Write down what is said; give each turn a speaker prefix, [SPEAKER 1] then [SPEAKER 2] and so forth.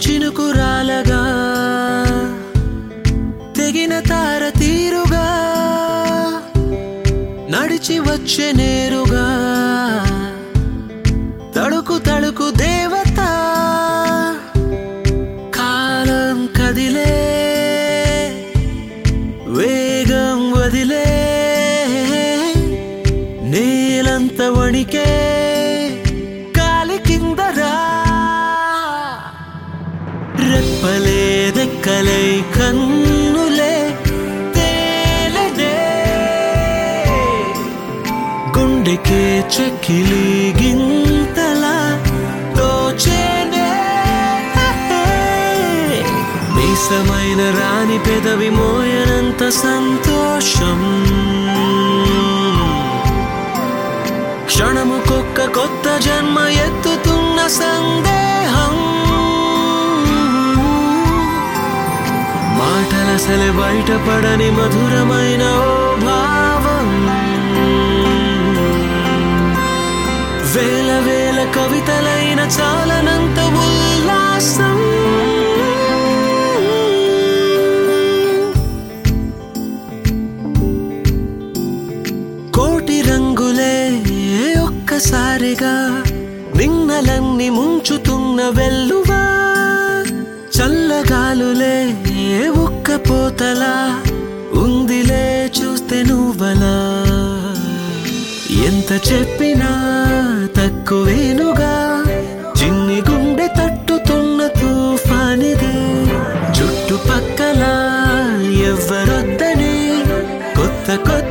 [SPEAKER 1] చినుకురాలగా తెగిన తార తీరుగా నడిచి వచ్చే నేరుగా తడుకు తడుకు దేవత కాలం కదిలే వేగం వదిలే నేలంత వణికే గాలి కిందరా రెప్పలే దెక్కలై కన్నులే తేలడే గుండెకే చెక్కిలి గింతలా తోచేనే మీసమైన రాని పెదవి మోయనంత సంతోషం క్షణముకొక్క కొత్త జన్మ ఎత్తుతున్న సందేహం మాటలసలే బయటపడని మధురమైన ఓ భావం వేల వేల కవితలైన చాలనంత ఉల్లాసం కోటి రంగులే ఒక్కసారిగా నిన్నలన్నీ ముంచుతున్న వెల్లువా చల్లగాలులే ఒక్క పోతలా ఉందిలే చూస్తే నువ్వలా ఎంత చెప్పినా తక్కువేనుగా చిన్ని గుండె తట్టుతున్న తుఫానిదే చుట్టుపక్కల ఎవ్వరొద్దని కొత్త కొత్త